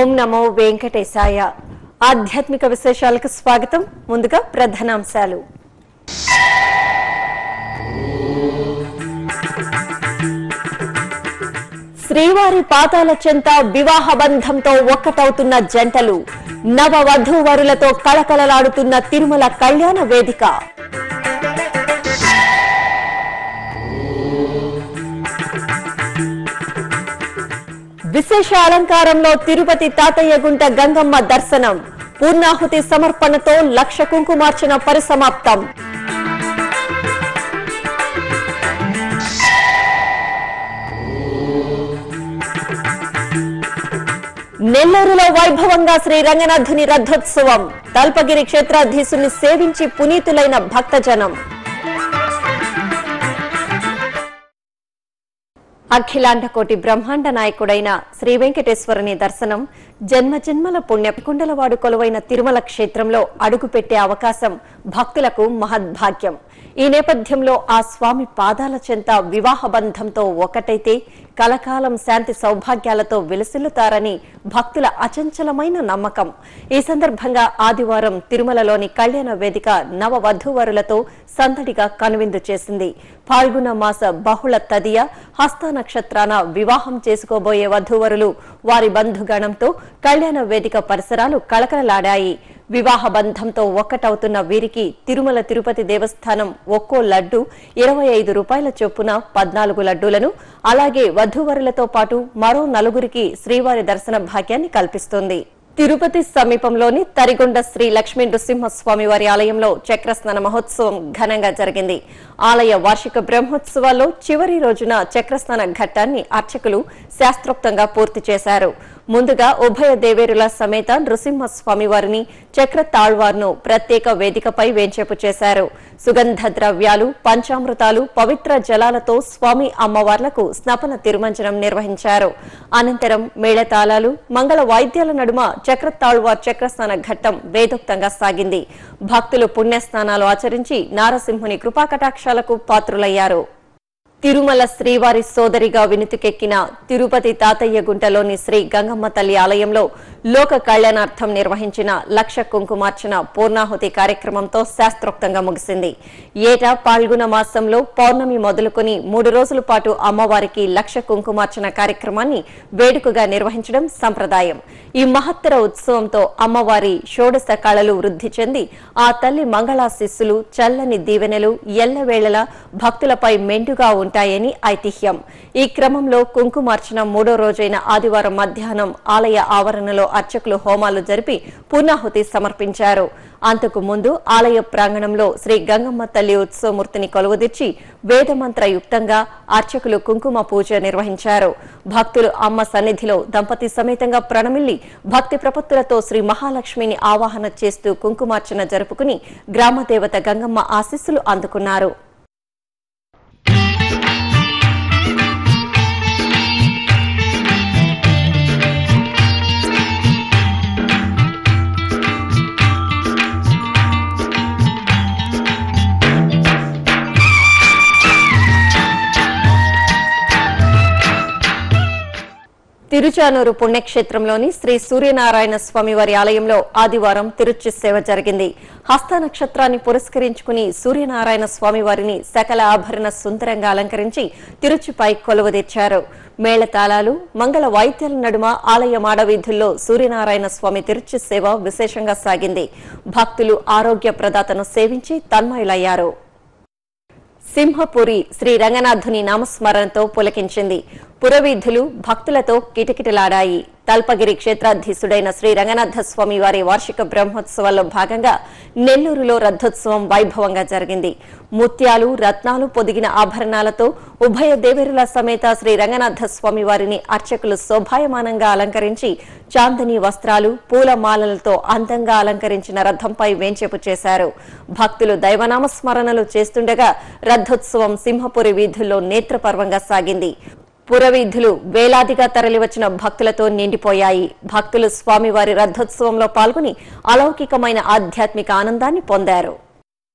ఓం నమో వెంకటేశాయ ఆధ్యాత్మిక విశేషాలకు స్వాగతం ముందుగా ప్రధానాంశాలు శ్రీవారి పాదాల చెంత వివాహ బంధంతో ఒక్కటవుతున్న జంటలు నవ వధూవరులతో కళకళలాడుతున్న తిరుమల కళ్యాణ వేదిక విశేష అలంకారంలో తిరుపతి తాతయ్య గుంట గంగమ్మ దర్శనం పూర్ణాహుతి సమర్పణతో లక్ష కుంకుమార్చన పరిసమాప్తం నెల్లూరులో వైభవంగా శ్రీ రంగనాథుని రథోత్సవం తల్పగిరి క్షేత్రాధీశుని సేవించి పునీతులైన భక్తజనం అఖిలాండ కోటి బ్రహ్మాండ నాయకుడైన శ్రీ వెంకటేశ్వరుని దర్శనం జన్మ జన్మల పుణ్య కుండలవాడు కొలువైన తిరుమల క్షేత్రంలో అడుగుపెట్టే అవకాశం భక్తులకు మహద్భాగ్యం ఈ నేపథ్యంలో ఆ స్వామి పాదాల చెంత వివాహ బంధంతో ఒకటైతే కలకాలం శాంతి సౌభాగ్యాలతో విలసిల్లుతారని భక్తుల అచంచలమైన నమ్మకం ఈ సందర్భంగా ఆదివారం తిరుమలలోని కళ్యాణ వేదిక నవ వధూవరులతో సందడిగా కనువిందు చేసింది పాల్గొన మాస బహుళ తదియ హస్త నక్షత్రాన వివాహం చేసుకోబోయే వధూవరులు వారి బంధుగణంతో కళ్యాణ వేదిక పరిసరాలు కళకళలాడాయి వివాహ బంధంతో ఒక్కటవుతున్న వీరికి తిరుమల తిరుపతి దేవస్థానం ఒక్కో లడ్డు ఇరవై ఐదు రూపాయల చొప్పున పద్నాలుగు లడ్డూలను అలాగే వధూవరులతో పాటు మరో నలుగురికి శ్రీవారి దర్శన భాగ్యాన్ని కల్పిస్తోంది తిరుపతి సమీపంలోని తరిగొండ శ్రీ లక్ష్మీ నృసింహస్వామి వారి ఆలయంలో చక్రస్నాన మహోత్సవం ఘనంగా జరిగింది ఆలయ వార్షిక బ్రహ్మోత్సవాల్లో చివరి రోజున చక్రస్నాన ఘట్టాన్ని అర్చకులు శాస్త్రోక్తంగా పూర్తి చేశారు ముందుగా ఉభయ దేవేరుల సమేత నృసింహస్వామి వారిని చక్ర తాళ్వార్ను ప్రత్యేక వేదికపై వేంచేపు చేశారు సుగంధ ద్రవ్యాలు పంచామృతాలు పవిత్ర జలాలతో స్వామి అమ్మవార్లకు స్నపన తిరుమంజనం నిర్వహించారు అనంతరం మేళతాళాలు మంగళ వాయిద్యాల నడుమ చక్ర తాళ్వార్ చక్రస్నాన ఘట్టం వేదోక్తంగా సాగింది భక్తులు పుణ్యస్నానాలు ఆచరించి నారసింహుని కృపాకటాక్షాలకు పాత్రులయ్యారు తిరుమల శ్రీవారి సోదరిగా వినుతికెక్కిన తిరుపతి తాతయ్య గుంటలోని శ్రీ గంగమ్మ తల్లి ఆలయంలో లోక కళ్యాణార్థం నిర్వహించిన లక్ష కుంకుమార్చన పూర్ణాహుతి కార్యక్రమంతో శాస్త్రోక్తంగా ముగిసింది ఏటా పాల్గొన మాసంలో పౌర్ణమి మొదలుకొని మూడు రోజుల పాటు అమ్మవారికి లక్ష కుంకుమార్చన కార్యక్రమాన్ని వేడుకగా నిర్వహించడం సంప్రదాయం ఈ మహత్తర ఉత్సవంతో అమ్మవారి షోడశ కళలు వృద్ధి చెంది ఆ తల్లి మంగళాశిస్సులు చల్లని దీవెనలు ఎల్లవేళలా భక్తులపై మెండుగా ఉంటాయని ఐతిహ్యం ఈ క్రమంలో కుంకుమార్చన మూడో రోజైన ఆదివారం మధ్యాహ్నం ఆలయ ఆవరణలో అర్చకులు హోమాలు జరిపి పూర్ణాహుతి సమర్పించారు అంతకు ముందు ఆలయ ప్రాంగణంలో శ్రీ గంగమ్మ తల్లి ఉత్సవమూర్తిని కొలువుదీర్చి వేదమంత్రయుక్తంగా అర్చకులు కుంకుమ పూజ నిర్వహించారు భక్తులు అమ్మ సన్నిధిలో దంపతి సమేతంగా ప్రణమిల్లి భక్తి ప్రపత్తులతో శ్రీ మహాలక్ష్మిని ఆవాహన చేస్తూ కుంకుమార్చన జరుపుకుని గ్రామదేవత గంగమ్మ ఆశీస్సులు అందుకున్నారు తిరుచానూరు పుణ్యక్షేత్రంలోని శ్రీ సూర్యనారాయణ స్వామి వారి ఆలయంలో ఆదివారం తిరుచి సేవ జరిగింది హస్త నక్షత్రాన్ని పురస్కరించుకుని సూర్యనారాయణ స్వామి వారిని సకల ఆభరణ సుందరంగా అలంకరించి తిరుచిపై కొలువుదీర్చారు మేళతాళాలు మంగళ వాయిద్యాల నడుమ ఆలయ మాడవీధుల్లో సూర్యనారాయణ స్వామి తిరుచి సేవ విశేషంగా సాగింది భక్తులు ఆరోగ్య ప్రదాతను సేవించి తన్మయులయ్యారు సింహపురి శ్రీ రంగనాథుని నామస్మరణతో పులకించింది పురవీధులు భక్తులతో కిటకిటలాడాయి తల్పగిరి క్షేత్రాధీశుడైన శ్రీ రంగనాథ స్వామి వారి వార్షిక బ్రహ్మోత్సవాల్లో భాగంగా నెల్లూరులో రథోత్సవం వైభవంగా జరిగింది ముత్యాలు రత్నాలు పొదిగిన ఆభరణాలతో ఉభయ దేవేరుల సమేత శ్రీ రంగనాథ స్వామి వారిని అర్చకులు శోభాయమానంగా అలంకరించి చాందని వస్త్రాలు పూల మాలలతో అందంగా అలంకరించిన రథంపై వేంచేపు చేశారు భక్తులు దైవనామ స్మరణలు చేస్తుండగా రథోత్సవం సింహపురి వీధుల్లో నేత్రపర్వంగా సాగింది పురవీధులు వేలాదిగా తరలివచ్చిన భక్తులతో నిండిపోయాయి భక్తులు స్వామివారి రథోత్సవంలో పాల్గొని అలౌకికమైన ఆధ్యాత్మిక ఆనందాన్ని పొందారు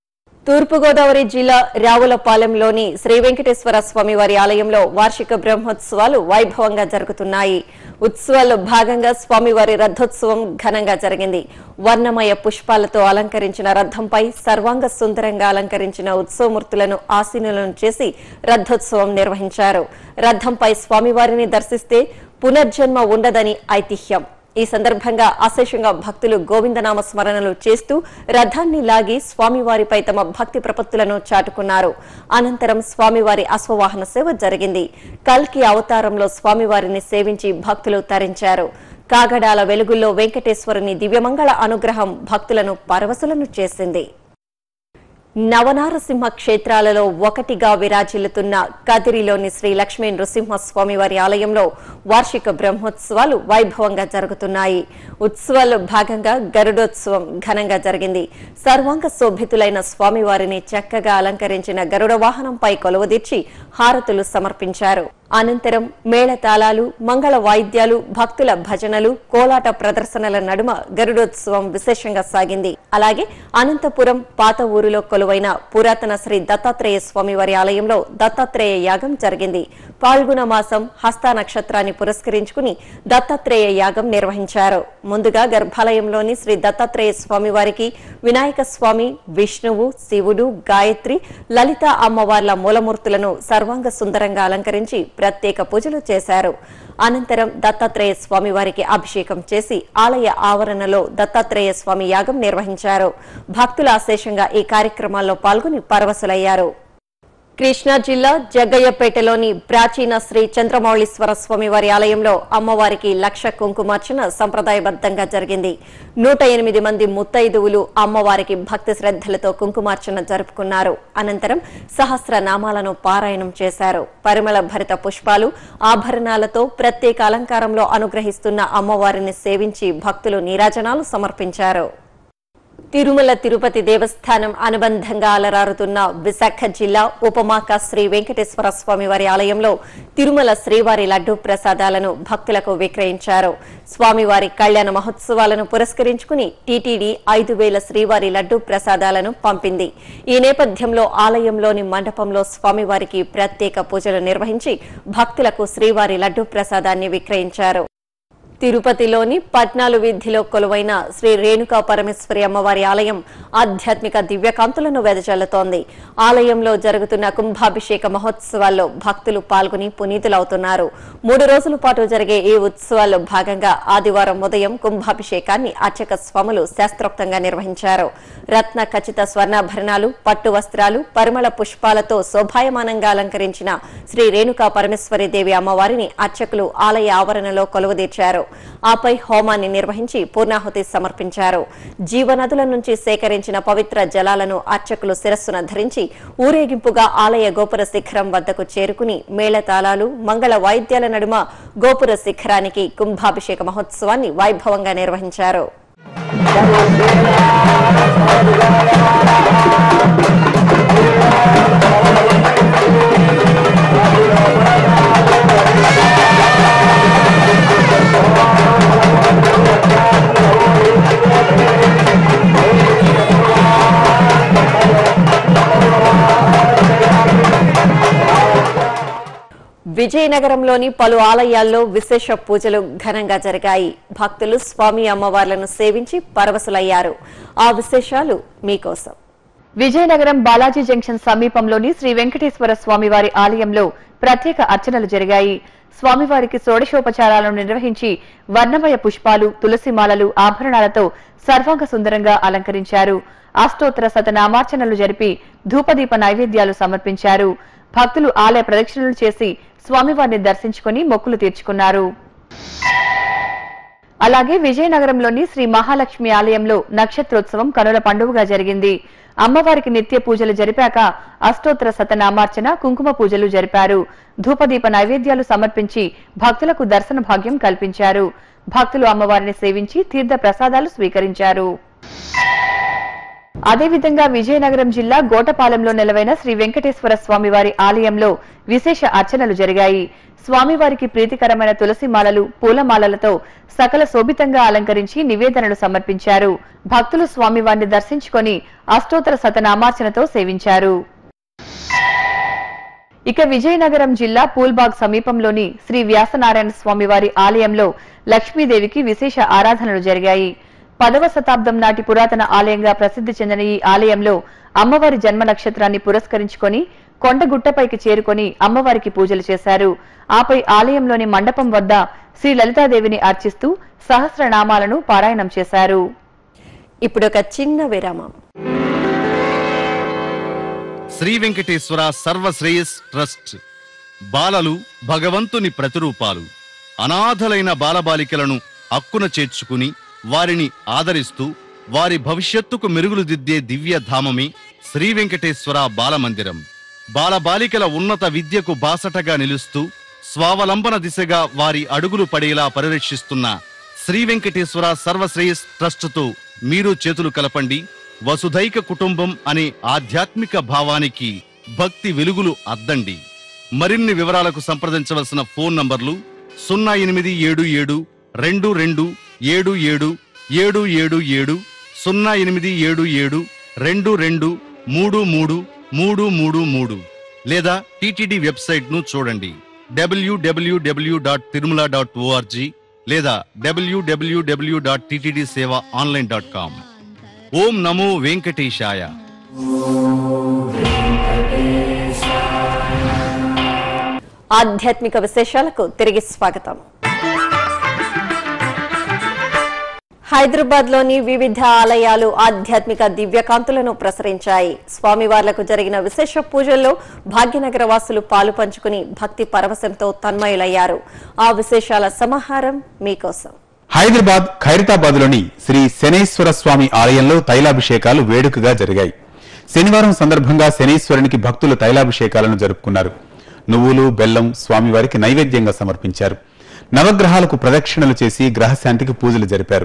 తూర్పుగోదావరి జిల్లా రావులపాలెంలోని శ్రీ వెంకటేశ్వర స్వామి వారి ఆలయంలో వార్షిక బ్రహ్మోత్సవాలు వైభవంగా జరుగుతున్నాయి ఉత్సవాల్లో భాగంగా స్వామివారి రథోత్సవం ఘనంగా జరిగింది వర్ణమయ పుష్పాలతో అలంకరించిన రథంపై సర్వాంగ సుందరంగా అలంకరించిన ఉత్సవమూర్తులను ఆసీనులను చేసి రథోత్సవం నిర్వహించారు రథంపై స్వామివారిని దర్శిస్తే పునర్జన్మ ఉండదని ఐతిహ్యం ఈ సందర్భంగా అశేషంగా భక్తులు గోవిందనామ స్మరణలు చేస్తూ రథాన్ని లాగి స్వామివారిపై తమ భక్తి ప్రపత్తులను చాటుకున్నారు అనంతరం స్వామివారి అశ్వవాహన సేవ జరిగింది కల్కి అవతారంలో స్వామివారిని సేవించి భక్తులు తరించారు కాగడాల వెలుగుల్లో వెంకటేశ్వరుని దివ్యమంగళ అనుగ్రహం భక్తులను పరవశులను చేసింది నవనారసింహ క్షేత్రాలలో ఒకటిగా విరాజిల్లుతున్న కదిరిలోని శ్రీ లక్ష్మీ నృసింహస్వామి వారి ఆలయంలో వార్షిక బ్రహ్మోత్సవాలు వైభవంగా జరుగుతున్నాయి ఉత్సవాల్లో భాగంగా గరుడోత్సవం ఘనంగా జరిగింది సర్వాంగ శోభితులైన స్వామివారిని చక్కగా అలంకరించిన గరుడ వాహనంపై కొలువదీర్చి హారతులు సమర్పించారు అనంతరం మేళతాళాలు మంగళ వాయిద్యాలు భక్తుల భజనలు కోలాట ప్రదర్శనల నడుమ గరుడోత్సవం విశేషంగా సాగింది అలాగే అనంతపురం పాత ఊరిలో కొలువైన పురాతన శ్రీ దత్తాత్రేయ స్వామి వారి ఆలయంలో దత్తాత్రేయ యాగం జరిగింది పాల్గొన మాసం హస్త నక్షత్రాన్ని పురస్కరించుకుని దత్తాత్రేయ యాగం నిర్వహించారు ముందుగా గర్భాలయంలోని శ్రీ దత్తాత్రేయ స్వామి వారికి వినాయక స్వామి విష్ణువు శివుడు గాయత్రి లలిత అమ్మవార్ల మూలమూర్తులను సర్వాంగ సుందరంగా అలంకరించి ప్రత్యేక పూజలు చేశారు అనంతరం దత్తాత్రేయ స్వామి వారికి అభిషేకం చేసి ఆలయ ఆవరణలో దత్తాత్రేయ స్వామి యాగం నిర్వహించారు భక్తులు అశేషంగా ఈ కార్యక్రమాల్లో పాల్గొని పరవశులయ్యారు కృష్ణా జిల్లా జగ్గయ్యపేటలోని ప్రాచీన శ్రీ చంద్రమౌళీశ్వర స్వామి వారి ఆలయంలో అమ్మవారికి లక్ష కుంకుమార్చన సంప్రదాయబద్ధంగా జరిగింది నూట ఎనిమిది మంది ముత్తైదువులు అమ్మవారికి భక్తి శ్రద్ధలతో కుంకుమార్చన జరుపుకున్నారు అనంతరం సహస్ర నామాలను పారాయణం చేశారు పరిమళ భరిత పుష్పాలు ఆభరణాలతో ప్రత్యేక అలంకారంలో అనుగ్రహిస్తున్న అమ్మవారిని సేవించి భక్తులు నీరాజనాలు సమర్పించారు తిరుమల తిరుపతి దేవస్థానం అనుబంధంగా అలరారుతున్న విశాఖ జిల్లా ఉపమాక శ్రీ వెంకటేశ్వర స్వామి వారి ఆలయంలో తిరుమల శ్రీవారి లడ్డూ ప్రసాదాలను భక్తులకు విక్రయించారు స్వామివారి కళ్యాణ మహోత్సవాలను పురస్కరించుకుని టీటీడీ ఐదు వేల శ్రీవారి లడ్డూ ప్రసాదాలను పంపింది ఈ నేపథ్యంలో ఆలయంలోని మండపంలో స్వామివారికి ప్రత్యేక పూజలు నిర్వహించి భక్తులకు శ్రీవారి లడ్డూ ప్రసాదాన్ని విక్రయించారు తిరుపతిలోని పట్నాలు వీధిలో కొలువైన శ్రీ రేణుకా పరమేశ్వరి అమ్మవారి ఆలయం ఆధ్యాత్మిక దివ్యకాంతులను వెదజల్లుతోంది ఆలయంలో జరుగుతున్న కుంభాభిషేక మహోత్సవాల్లో భక్తులు పాల్గొని పునీతులవుతున్నారు మూడు రోజుల పాటు జరిగే ఈ ఉత్సవాల్లో భాగంగా ఆదివారం ఉదయం కుంభాభిషేకాన్ని అర్చక స్వాములు శాస్త్రోక్తంగా నిర్వహించారు రత్న ఖచ్చిత స్వర్ణాభరణాలు పట్టు వస్త్రాలు పరిమళ పుష్పాలతో శోభాయమానంగా అలంకరించిన శ్రీ రేణుకా పరమేశ్వరి దేవి అమ్మవారిని అర్చకులు ఆలయ ఆవరణలో కొలువుదీర్చారు ఆపై హోమాన్ని నిర్వహించి పూర్ణాహుతి సమర్పించారు జీవనదుల నుంచి సేకరించిన పవిత్ర జలాలను అర్చకులు శిరస్సున ధరించి ఊరేగింపుగా ఆలయ గోపుర శిఖరం వద్దకు చేరుకుని మేళతాళాలు మంగళ వాయిద్యాల నడుమ గోపుర శిఖరానికి కుంభాభిషేక మహోత్సవాన్ని వైభవంగా నిర్వహించారు విజయనగరంలోని పలు ఆలయాల్లో విశేష పూజలు ఘనంగా జరిగాయి భక్తులు స్వామి అమ్మవార్లను సేవించి పరవశులయ్యారు ఆ విశేషాలు మీకోసం విజయనగరం బాలాజీ జంక్షన్ సమీపంలోని శ్రీ వెంకటేశ్వర స్వామివారి ఆలయంలో ప్రత్యేక అర్చనలు జరిగాయి స్వామివారికి షోడశోపచారాలను నిర్వహించి వర్ణమయ పుష్పాలు తులసిమాలలు ఆభరణాలతో సర్వాంగ సుందరంగా అలంకరించారు అష్టోత్తర శతనామార్చనలు జరిపి ధూపదీప నైవేద్యాలు సమర్పించారు భక్తులు ఆలయ ప్రదక్షిణలు చేసి స్వామివారిని దర్శించుకుని మొక్కులు తీర్చుకున్నారు అలాగే విజయనగరంలోని శ్రీ మహాలక్ష్మి ఆలయంలో నక్షత్రోత్సవం కనుల పండుగగా జరిగింది అమ్మవారికి నిత్య పూజలు జరిపాక అష్టోత్తర శతనామార్చన కుంకుమ పూజలు జరిపారు ధూపదీప నైవేద్యాలు సమర్పించి భక్తులకు దర్శన భాగ్యం కల్పించారు భక్తులు అమ్మవారిని సేవించి తీర్థ ప్రసాదాలు స్వీకరించారు అదేవిధంగా విజయనగరం జిల్లా గోటపాలెంలో నెలవైన శ్రీ వెంకటేశ్వర స్వామివారి ఆలయంలో విశేష అర్చనలు జరిగాయి స్వామివారికి ప్రీతికరమైన తులసి మాలలు పూలమాలలతో సకల శోభితంగా అలంకరించి నివేదనలు సమర్పించారు భక్తులు స్వామివారిని దర్శించుకొని అష్టోత్తర శతనామార్చనతో సేవించారు ఇక విజయనగరం జిల్లా పూల్బాగ్ సమీపంలోని శ్రీ వ్యాసనారాయణ స్వామివారి ఆలయంలో లక్ష్మీదేవికి విశేష ఆరాధనలు జరిగాయి పదవ శతాబ్దం నాటి పురాతన ఆలయంగా ప్రసిద్ధి చెందిన ఈ ఆలయంలో అమ్మవారి జన్మ నక్షత్రాన్ని పురస్కరించుకొని కొండగుట్టపైకి చేరుకొని అమ్మవారికి పూజలు చేశారు ఆపై ఆలయంలోని మండపం వద్ద శ్రీ లలితాదేవిని అర్చిస్తూ సహస్రనామాలను పారాయణం చేశారు ఇప్పుడు ఒక చిన్న విరామం శ్రీ వెంకటేశ్వర సర్వశ్రేయస్ ట్రస్ట్ బాలలు భగవంతుని ప్రతిరూపాలు అనాథలైన బాలబాలికలను అక్కున చేర్చుకుని వారిని ఆదరిస్తూ వారి భవిష్యత్తుకు మెరుగులు దిద్దే దివ్య ధామమే శ్రీ వెంకటేశ్వర బాలమందిరం బాలబాలికల ఉన్నత విద్యకు బాసటగా నిలుస్తూ స్వావలంబన దిశగా వారి అడుగులు పడేలా పరిరక్షిస్తున్న శ్రీ వెంకటేశ్వర సర్వశ్రేయస్ ట్రస్టుతో మీరు చేతులు కలపండి వసుధైక కుటుంబం అనే ఆధ్యాత్మిక భావానికి భక్తి వెలుగులు అద్దండి మరిన్ని వివరాలకు సంప్రదించవలసిన ఫోన్ నంబర్లు సున్నా ఎనిమిది ఏడు ఏడు రెండు రెండు ఏడు ఏడు ఏడు ఏడు ఏడు సున్నా ఎనిమిది ఏడు ఏడు రెండు రెండు మూడు మూడు మూడు మూడు మూడు లేదా టిటిడి వెబ్సైట్ ను చూడండి W W W dot Tirumala dot O R G లేదా W W W dot TTD seva online dot com ఓం నమో వెంకటేశాయ ఆధ్యాత్మిక విశేషాలకు తిరిగి స్వాగతం హైదరాబాద్ లోని వివిధ ఆలయాలు ఆధ్యాత్మిక దివ్యకాంతులను ప్రసరించాయి స్వామివార్లకు జరిగిన విశేష పూజల్లో భాగ్యనగర వాసులు పాలు పంచుకుని భక్తి పరవశంతో తన్మయులయ్యారు ఆ విశేషాల సమాహారం మీకోసం హైదరాబాద్ ఖైరతాబాద్లోని శ్రీ శనేశ్వర స్వామి ఆలయంలో తైలాభిషేకాలు వేడుకగా జరిగాయి శనివారం సందర్భంగా శనీశ్వరునికి భక్తులు తైలాభిషేకాలను జరుపుకున్నారు నువ్వులు బెల్లం స్వామివారికి నైవేద్యంగా సమర్పించారు నవగ్రహాలకు ప్రదక్షిణలు చేసి గ్రహశాంతికి పూజలు జరిపారు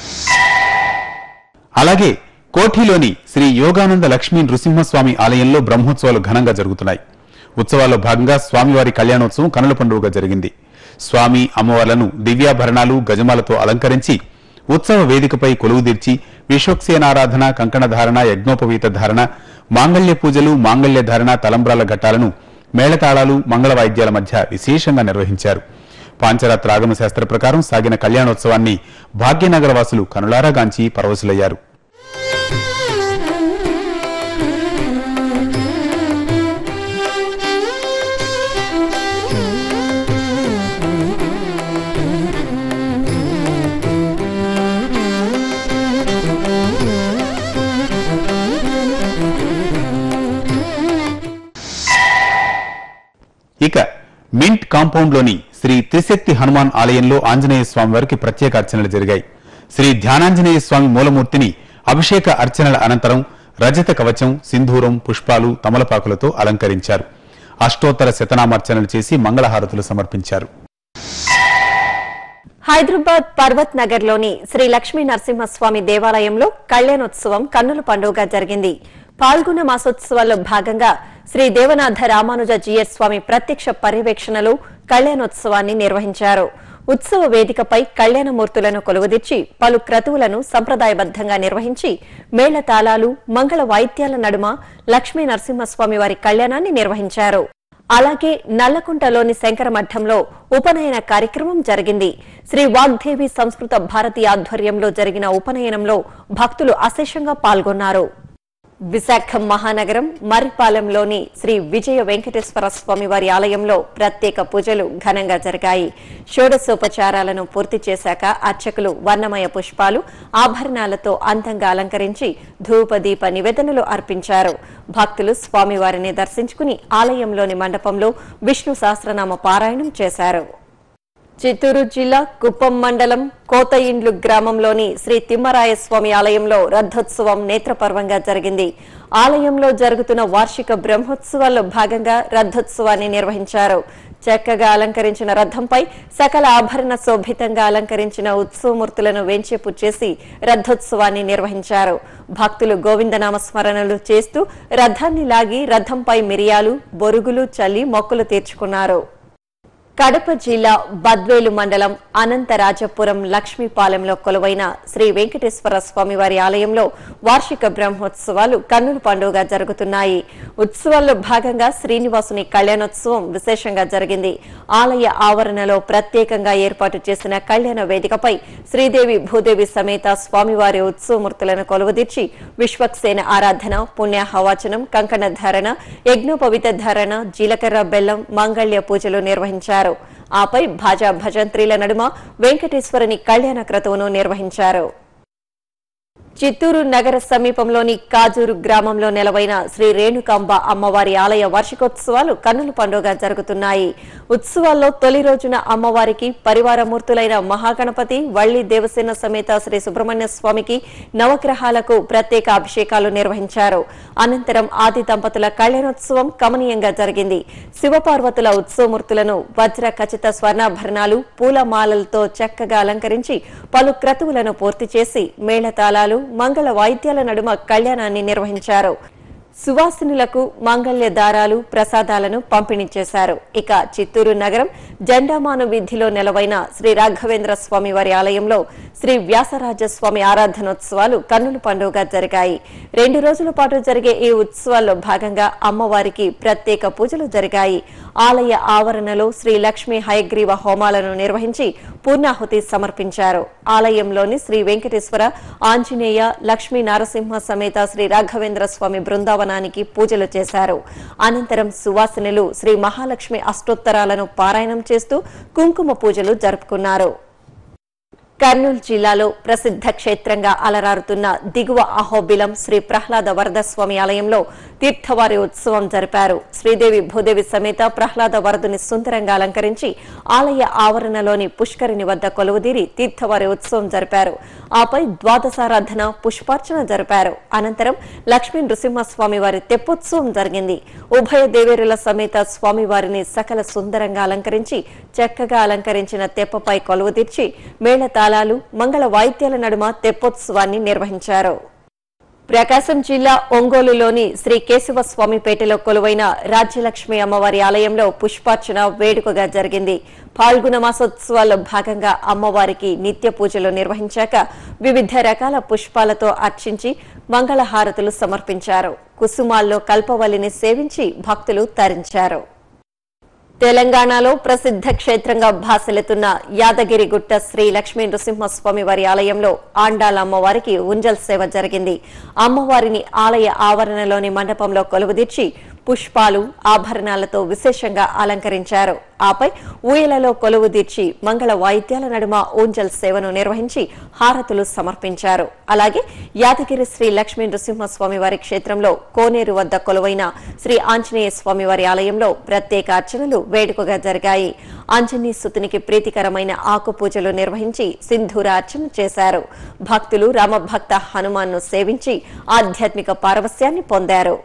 అలాగే కోఠిలోని శ్రీ యోగానంద లక్ష్మీ నృసింహస్వామి ఆలయంలో బ్రహ్మోత్సవాలు ఘనంగా జరుగుతున్నాయి ఉత్సవాల్లో భాగంగా స్వామివారి కళ్యాణోత్సవం కనుల పండుగగా జరిగింది స్వామి అమ్మవార్లను దివ్యాభరణాలు గజమాలతో అలంకరించి ఉత్సవ వేదికపై కొలువుదీర్చి విశ్వక్సేనారాధన కంకణ ధారణ యజ్ఞోపవీత ధారణ మాంగళ్య పూజలు మాంగళ్య ధారణ తలంబ్రాల ఘట్టాలను మేళతాళాలు మంగళ వాయిద్యాల మధ్య విశేషంగా నిర్వహించారు పాంచరాత్ర ఆగమ శాస్త్ర ప్రకారం సాగిన కళ్యాణోత్సవాన్ని భాగ్యనగర వాసులు కనులారా గాంచి పరవశులయ్యారు ఇక మింట్ కాంపౌండ్ లోని శ్రీ త్రిశక్తి హనుమాన్ ఆలయంలో ఆంజనేయ స్వామి వారికి ప్రత్యేక అర్చనలు జరిగాయి శ్రీ ధ్యానాంజనేయ స్వామి మూలమూర్తిని అభిషేక అర్చనల అనంతరం రజత కవచం సింధూరం పుష్పాలు తమలపాకులతో అలంకరించారు అష్టోత్తర శతనామార్చనలు చేసి మంగళహారతులు సమర్పించారు హైదరాబాద్ పర్వత్ నగర్ లోని శ్రీ లక్ష్మీ నరసింహస్వామి దేవాలయంలో కళ్యాణోత్సవం కన్నుల పండుగగా జరిగింది పాల్గొన మాసోత్సవాల్లో భాగంగా శ్రీ దేవనాథ రామానుజ జీఎస్ స్వామి ప్రత్యక్ష పర్యవేక్షణలో కళ్యాణోత్సవాన్ని నిర్వహించారు ఉత్సవ వేదికపై కళ్యాణమూర్తులను కొలువుదీర్చి పలు క్రతువులను సంప్రదాయబద్దంగా నిర్వహించి మేళతాళాలు మంగళ వాయిద్యాల నడుమ లక్ష్మీ నరసింహస్వామి వారి కళ్యాణాన్ని నిర్వహించారు అలాగే నల్లకుంటలోని శంకర మఠంలో ఉపనయన కార్యక్రమం జరిగింది శ్రీ వాగ్దేవి సంస్కృత భారతి ఆధ్వర్యంలో జరిగిన ఉపనయనంలో భక్తులు అశేషంగా పాల్గొన్నారు విశాఖ మహానగరం మర్రిపాలెంలోని శ్రీ విజయ వెంకటేశ్వర స్వామి వారి ఆలయంలో ప్రత్యేక పూజలు ఘనంగా జరిగాయి షోడశోపచారాలను పూర్తి చేశాక అర్చకులు వర్ణమయ పుష్పాలు ఆభరణాలతో అందంగా అలంకరించి ధూపదీప నివేదనలు అర్పించారు భక్తులు స్వామివారిని దర్శించుకుని ఆలయంలోని మండపంలో విష్ణు సహస్రనామ పారాయణం చేశారు చిత్తూరు జిల్లా కుప్పం మండలం కోతయిండ్లు గ్రామంలోని శ్రీ తిమ్మరాయస్వామి ఆలయంలో రథోత్సవం నేత్రపర్వంగా జరిగింది ఆలయంలో జరుగుతున్న వార్షిక బ్రహ్మోత్సవాల్లో భాగంగా రథోత్సవాన్ని నిర్వహించారు చక్కగా అలంకరించిన రథంపై సకల ఆభరణ శోభితంగా అలంకరించిన ఉత్సవమూర్తులను వెంచేపు చేసి రథోత్సవాన్ని నిర్వహించారు భక్తులు గోవిందనామ స్మరణలు చేస్తూ రథాన్ని లాగి రథంపై మిరియాలు బొరుగులు చల్లి మొక్కులు తీర్చుకున్నారు కడప జిల్లా బద్వేలు మండలం అనంతరాజపురం లక్ష్మీపాలెంలో కొలువైన శ్రీ వెంకటేశ్వర స్వామి వారి ఆలయంలో వార్షిక బ్రహ్మోత్సవాలు కన్నుల పండుగ జరుగుతున్నాయి ఉత్సవాల్లో భాగంగా శ్రీనివాసుని కళ్యాణోత్సవం విశేషంగా జరిగింది ఆలయ ఆవరణలో ప్రత్యేకంగా ఏర్పాటు చేసిన కళ్యాణ వేదికపై శ్రీదేవి భూదేవి సమేత స్వామివారి ఉత్సవమూర్తులను కొలువుదీర్చి విశ్వక్సేన ఆరాధన పుణ్యాహవాచనం కంకణ ధారణ యజ్ఞోపవిత ధారణ జీలకర్ర బెల్లం మంగళ్య పూజలు నిర్వహించారు ఆపై భాజా భజంత్రీల నడుమ వెంకటేశ్వరుని కళ్యాణ క్రతువును నిర్వహించారు చిత్తూరు నగర సమీపంలోని కాజూరు గ్రామంలో నెలవైన శ్రీ రేణుకాంబ అమ్మవారి ఆలయ వార్షికోత్సవాలు కన్నుల పండుగ జరుగుతున్నాయి ఉత్సవాల్లో తొలి రోజున అమ్మవారికి పరివారమూర్తులైన మహాగణపతి వల్లి దేవసేన సమేత శ్రీ సుబ్రహ్మణ్య స్వామికి నవగ్రహాలకు ప్రత్యేక అభిషేకాలు నిర్వహించారు అనంతరం ఆది దంపతుల కళ్యాణోత్సవం కమనీయంగా జరిగింది శివపార్వతుల ఉత్సవమూర్తులను వజ్ర ఖచ్చిత స్వర్ణాభరణాలు పూలమాలలతో చక్కగా అలంకరించి పలు క్రతువులను పూర్తి చేసి మేళతాళాలు మంగళ వాయిద్యాల నడుమ కళ్యాణాన్ని నిర్వహించారు సువాసినులకు మంగళ్య దారాలు ప్రసాదాలను పంపిణీ చేశారు ఇక చిత్తూరు నగరం జెండామాను వీధిలో నెలవైన శ్రీ రాఘవేంద్ర స్వామి వారి ఆలయంలో శ్రీ వ్యాసరాజ స్వామి ఆరాధనోత్సవాలు కన్నుల పండుగ జరిగాయి రెండు రోజుల పాటు జరిగే ఈ ఉత్సవాల్లో భాగంగా అమ్మవారికి ప్రత్యేక పూజలు జరిగాయి ఆలయ ఆవరణలో శ్రీ లక్ష్మీ హయగ్రీవ హోమాలను నిర్వహించి పూర్ణాహుతి సమర్పించారు ఆలయంలోని శ్రీ వెంకటేశ్వర ఆంజనేయ లక్ష్మీ నరసింహ సమేత శ్రీ రాఘవేంద్ర స్వామి బృందావనానికి పూజలు చేశారు అనంతరం సువాసినులు శ్రీ మహాలక్ష్మి అష్టోత్తరాలను పారాయణం చేస్తూ కుంకుమ పూజలు జరుపుకున్నారు కర్నూలు జిల్లాలో ప్రసిద్ధ క్షేత్రంగా అలరారుతున్న దిగువ అహోబిలం శ్రీ ప్రహ్లాద వరదస్వామి ఆలయంలో తీర్థవారి ఉత్సవం జరిపారు శ్రీదేవి భూదేవి సమేత ప్రహ్లాద వరదుని సుందరంగా అలంకరించి ఆలయ ఆవరణలోని పుష్కరిణి వద్ద కొలువుదీరి తీర్థవారి ఉత్సవం జరిపారు ఆపై ద్వాదశారాధన పుష్పార్చన జరిపారు అనంతరం లక్ష్మీ నృసింహస్వామి వారి తెప్పోత్సవం జరిగింది ఉభయ దేవేరుల సమేత స్వామివారిని సకల సుందరంగా అలంకరించి చక్కగా అలంకరించిన తెప్పపై కొలువుదీర్చి మేళతాళాలు మంగళ వాయిద్యాల నడుమ తెప్పోత్సవాన్ని నిర్వహించారు ప్రకాశం జిల్లా ఒంగోలులోని శ్రీ కేశవ స్వామిపేటలో కొలువైన రాజ్యలక్ష్మి అమ్మవారి ఆలయంలో పుష్పార్చన వేడుకగా జరిగింది పాల్గొన మాసోత్సవాల్లో భాగంగా అమ్మవారికి నిత్య పూజలు నిర్వహించాక వివిధ రకాల పుష్పాలతో అర్చించి మంగళహారతులు సమర్పించారు కుసుమాల్లో కల్పవల్లిని సేవించి భక్తులు తరించారు తెలంగాణలో ప్రసిద్ధ క్షేత్రంగా భాసలెతున్న యాదగిరిగుట్ట శ్రీ లక్ష్మీ నృసింహస్వామి వారి ఆలయంలో ఆండాల అమ్మవారికి ఉంజల్ సేవ జరిగింది అమ్మవారిని ఆలయ ఆవరణలోని మండపంలో కొలువుదీర్చి పుష్పాలు ఆభరణాలతో విశేషంగా అలంకరించారు ఆపై ఊయలలో కొలువు తీర్చి మంగళ వాయిద్యాల నడుమ ఊంజల్ సేవను నిర్వహించి హారతులు సమర్పించారు అలాగే యాదగిరి శ్రీ లక్ష్మీ నృసింహస్వామి వారి క్షేత్రంలో కోనేరు వద్ద కొలువైన శ్రీ ఆంజనేయ స్వామి వారి ఆలయంలో ప్రత్యేక అర్చనలు వేడుకగా జరిగాయి ఆంజనేయ సుతునికి ప్రీతికరమైన ఆకు పూజలు నిర్వహించి సింధూర అర్చన చేశారు భక్తులు రామభక్త హనుమాన్ను సేవించి ఆధ్యాత్మిక పారవస్యాన్ని పొందారు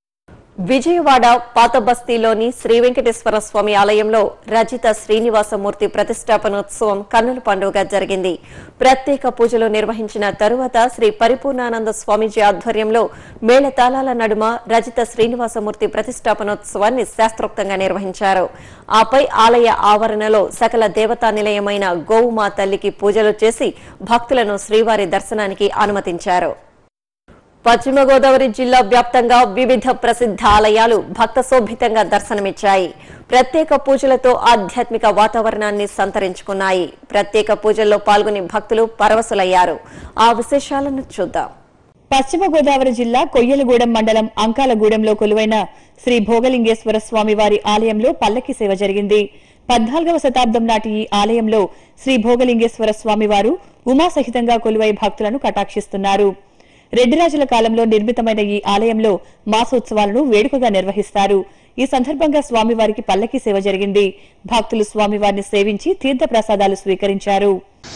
విజయవాడ పాత బస్తీలోని శ్రీ వెంకటేశ్వర స్వామి ఆలయంలో రచిత శ్రీనివాసమూర్తి ప్రతిష్టాపనోత్సవం కన్నుల పండుగ జరిగింది ప్రత్యేక పూజలు నిర్వహించిన తరువాత శ్రీ పరిపూర్ణానంద స్వామీజీ ఆధ్వర్యంలో మేళతాళాల నడుమ రచిత శ్రీనివాసమూర్తి ప్రతిష్టాపనోత్సవాన్ని శాస్త్రోక్తంగా నిర్వహించారు ఆపై ఆలయ ఆవరణలో సకల దేవతా నిలయమైన గోవుమా తల్లికి పూజలు చేసి భక్తులను శ్రీవారి దర్శనానికి అనుమతించారు పశ్చిమ గోదావరి జిల్లా వ్యాప్తంగా వివిధ ప్రసిద్ధ ఆలయాలు భక్త శోభితంగా దర్శనమిచ్చాయి ప్రత్యేక పూజలతో ఆధ్యాత్మిక వాతావరణాన్ని సంతరించుకున్నాయి ప్రత్యేక పూజల్లో పాల్గొని భక్తులు పరవశులయ్యారు ఆ విశేషాలను చూద్దాం పశ్చిమ గోదావరి జిల్లా కొయ్యలగూడెం మండలం అంకాలగూడెంలో కొలువైన శ్రీ భోగలింగేశ్వర స్వామి వారి ఆలయంలో పల్లకి సేవ జరిగింది పద్నాలుగవ శతాబ్దం నాటి ఈ ఆలయంలో శ్రీ భోగలింగేశ్వర స్వామి వారు ఉమాసహితంగా కొలువై భక్తులను కటాక్షిస్తున్నారు రెడ్డిరాజుల కాలంలో నిర్మితమైన ఈ ఆలయంలో మాసోత్సవాలను వేడుకగా నిర్వహిస్తారు ఈ సందర్భంగా స్వామివారికి పల్లకి సేవ జరిగింది భక్తులు స్వామివారిని సేవించి తీర్థ ప్రసాదాలు స్వీకరించారు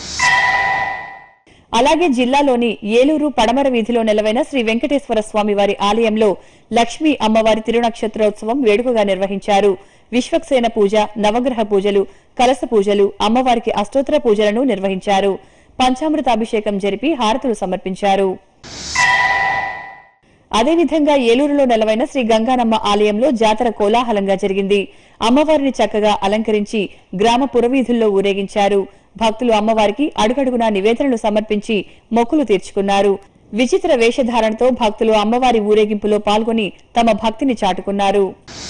అలాగే జిల్లాలోని ఏలూరు పడమర వీధిలో నెలవైన శ్రీ వెంకటేశ్వర స్వామివారి ఆలయంలో లక్ష్మీ అమ్మవారి తిరునక్షత్రోత్సవం వేడుకగా నిర్వహించారు విశ్వక్సేన పూజ నవగ్రహ పూజలు కలస పూజలు అమ్మవారికి అష్టోత్తర పూజలను నిర్వహించారు పంచామృతాభిషేకం జరిపి హారతులు సమర్పించారు అదేవిధంగా ఏలూరులో నెలవైన శ్రీ గంగానమ్మ ఆలయంలో జాతర కోలాహలంగా జరిగింది అమ్మవారిని చక్కగా అలంకరించి గ్రామ పురవీధుల్లో ఊరేగించారు భక్తులు అమ్మవారికి అడుగడుగునా నివేదనలు సమర్పించి మొక్కులు తీర్చుకున్నారు విచిత్ర వేషధారణతో భక్తులు అమ్మవారి ఊరేగింపులో పాల్గొని తమ భక్తిని చాటుకున్నారు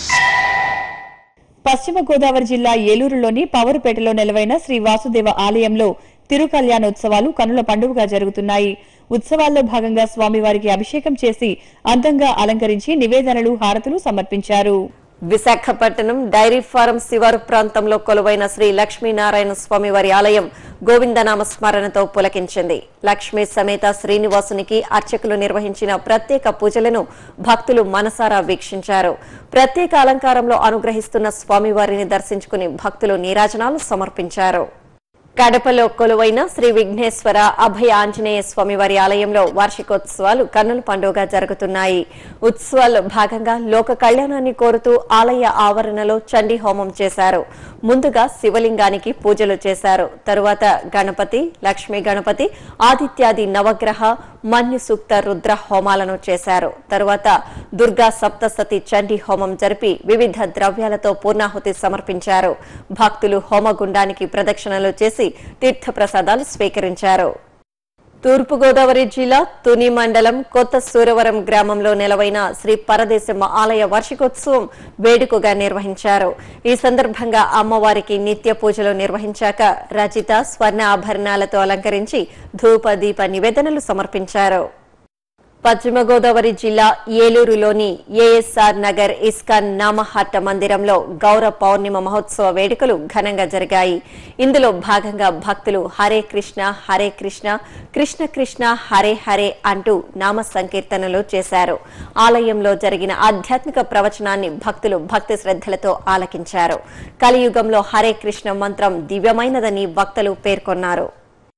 పశ్చిమ గోదావరి జిల్లా ఏలూరులోని పవరుపేటలో నెలవైన శ్రీ వాసుదేవ ఆలయంలో తిరుకల్యాణోత్సవాలు కనుల పండుగగా జరుగుతున్నాయి ఉత్సవాల్లో భాగంగా స్వామివారికి అభిషేకం చేసి అందంగా అలంకరించి నివేదనలు హారతులు సమర్పించారు విశాఖపట్నం డైరీ ఫారం శివారు ప్రాంతంలో కొలువైన శ్రీ లక్ష్మీనారాయణ స్వామి వారి ఆలయం గోవిందనామ స్మరణతో పులకించింది లక్ష్మీ సమేత శ్రీనివాసునికి అర్చకులు నిర్వహించిన ప్రత్యేక పూజలను భక్తులు మనసారా వీక్షించారు ప్రత్యేక అలంకారంలో అనుగ్రహిస్తున్న స్వామివారిని దర్శించుకుని భక్తులు నీరాజనాలు సమర్పించారు కడపలో కొలువైన శ్రీ విఘ్నేశ్వర అభయ ఆంజనేయ స్వామి వారి ఆలయంలో వార్షికోత్సవాలు కన్నుల పండుగ జరుగుతున్నాయి ఉత్సవాల్లో భాగంగా లోక కళ్యాణాన్ని కోరుతూ ఆలయ ఆవరణలో చండీ హోమం చేశారు ముందుగా శివలింగానికి పూజలు చేశారు తరువాత గణపతి లక్ష్మీ గణపతి ఆదిత్యాది నవగ్రహ మన్యు సూక్త రుద్ర హోమాలను చేశారు తరువాత దుర్గా సప్తసతి చండీ హోమం జరిపి వివిధ ద్రవ్యాలతో పూర్ణాహుతి సమర్పించారు భక్తులు హోమగుండానికి ప్రదక్షిణలు చేసి తీర్థ ప్రసాదాలు స్వీకరించారు తూర్పుగోదావరి జిల్లా తుని మండలం కొత్త సూరవరం గ్రామంలో నెలవైన శ్రీ పరదేశమ్మ ఆలయ వార్షికోత్సవం వేడుకగా నిర్వహించారు ఈ సందర్భంగా అమ్మవారికి నిత్య పూజలు నిర్వహించాక రచిత స్వర్ణ ఆభరణాలతో అలంకరించి ధూప దీప నివేదనలు సమర్పించారు పశ్చిమ గోదావరి జిల్లా ఏలూరులోని ఏఎస్ఆర్ నగర్ ఇస్కాన్ నామహట్ట మందిరంలో గౌర పౌర్ణిమ మహోత్సవ వేడుకలు ఘనంగా జరిగాయి ఇందులో భాగంగా భక్తులు హరే కృష్ణ హరే కృష్ణ కృష్ణ కృష్ణ హరే హరే అంటూ నామ సంకీర్తనలు చేశారు ఆలయంలో జరిగిన ఆధ్యాత్మిక ప్రవచనాన్ని భక్తులు భక్తి శ్రద్ధలతో ఆలకించారు కలియుగంలో హరే కృష్ణ మంత్రం దివ్యమైనదని భక్తులు పేర్కొన్నారు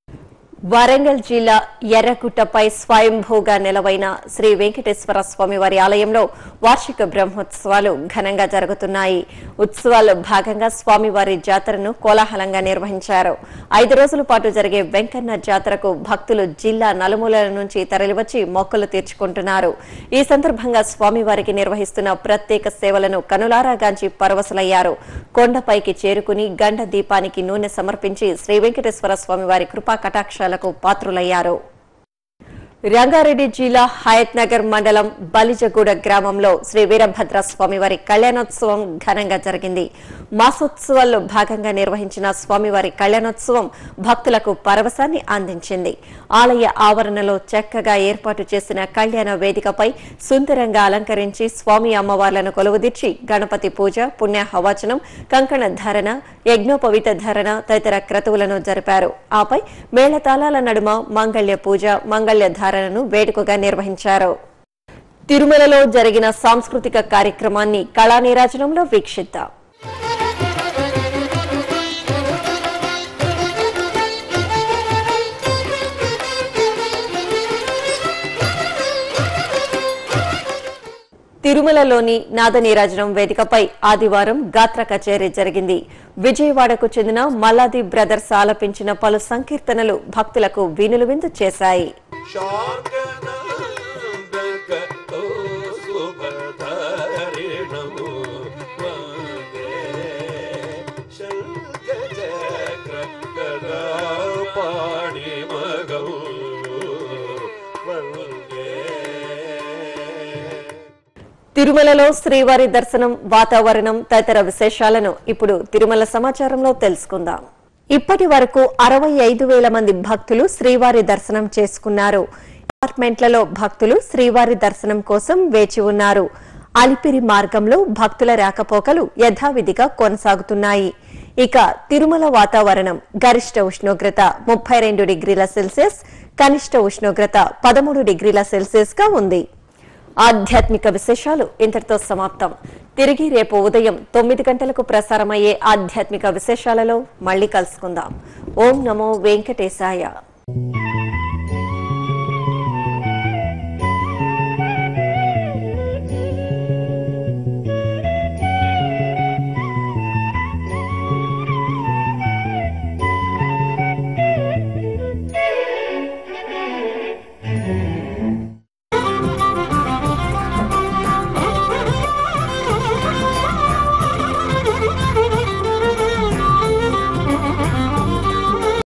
వరంగల్ జిల్లా ఎర్రగుట్టపై స్వయంభూగా నెలవైన శ్రీ వెంకటేశ్వర స్వామి వారి ఆలయంలో వార్షిక బ్రహ్మోత్సవాలు ఘనంగా జరుగుతున్నాయి ఉత్సవాల్లో భాగంగా స్వామివారి జాతరను కోలాహలంగా నిర్వహించారు ఐదు రోజుల పాటు జరిగే వెంకన్న జాతరకు భక్తులు జిల్లా నలుమూలల నుంచి తరలివచ్చి మొక్కులు తీర్చుకుంటున్నారు ఈ సందర్భంగా స్వామివారికి నిర్వహిస్తున్న ప్రత్యేక సేవలను కనులారాగాంచి పరవశలయ్యారు కొండపైకి చేరుకుని గండ దీపానికి నూనె సమర్పించి శ్రీ వెంకటేశ్వర స్వామి వారి కృపా కటాక్షాలకు పాత్రులయ్యారు రంగారెడ్డి జిల్లా హయత్ నగర్ మండలం బలిజగూడ గ్రామంలో శ్రీ వీరభద్ర స్వామివారి కళ్యాణోత్సవం ఘనంగా జరిగింది మాసోత్సవాల్లో భాగంగా నిర్వహించిన స్వామివారి కళ్యాణోత్సవం భక్తులకు పరవశాన్ని అందించింది ఆలయ ఆవరణలో చక్కగా ఏర్పాటు చేసిన కళ్యాణ వేదికపై సుందరంగా అలంకరించి స్వామి అమ్మవార్లను కొలువుదీర్చి గణపతి పూజ పుణ్యాహవచనం కంకణ ధారణ యజ్ఞోపవిత ధారణ తదితర క్రతువులను జరిపారు ఆపై మేళతాళాల నడుమ మంగళ్య పూజ మంగళ్య ధారణను వేడుకగా నిర్వహించారు తిరుమలలో జరిగిన సాంస్కృతిక కార్యక్రమాన్ని కళా నీరాజనంలో వీక్షిద్దాం తిరుమలలోని నాదనీరాజనం వేదికపై ఆదివారం గాత్ర కచేరీ జరిగింది విజయవాడకు చెందిన మల్లాది బ్రదర్స్ ఆలపించిన పలు సంకీర్తనలు భక్తులకు వీనులు విందు చేశాయి శార్గనందకతో సుభధరిణము వందే శల్కచక్ర పాణి మగౌ వందే తిరుమలలో శ్రీవారి దర్శనం వాతావరణం తదితర విశేషాలను ఇప్పుడు తిరుమల సమాచారంలో తెలుసుకుందాం ఇప్పటి వరకు అరవై ఐదు వేల మంది భక్తులు శ్రీవారి దర్శనం చేసుకున్నారు అపార్ట్మెంట్లలో భక్తులు శ్రీవారి దర్శనం కోసం వేచి ఉన్నారు అలిపిరి మార్గంలో భక్తుల రాకపోకలు యథావిధిగా కొనసాగుతున్నాయి ఇక తిరుమల వాతావరణం గరిష్ట ఉష్ణోగ్రత ముప్పై రెండు డిగ్రీల సెల్సియస్ కనిష్ట ఉష్ణోగ్రత పదమూడు డిగ్రీల సెల్సియస్ గా ఉంది ఆధ్యాత్మిక విశేషాలు ఇంతటితో సమాప్తం తిరిగి రేపు ఉదయం తొమ్మిది గంటలకు ప్రసారమయ్యే ఆధ్యాత్మిక విశేషాలలో మళ్ళీ కలుసుకుందాం ఓం నమో వెంకటేశాయ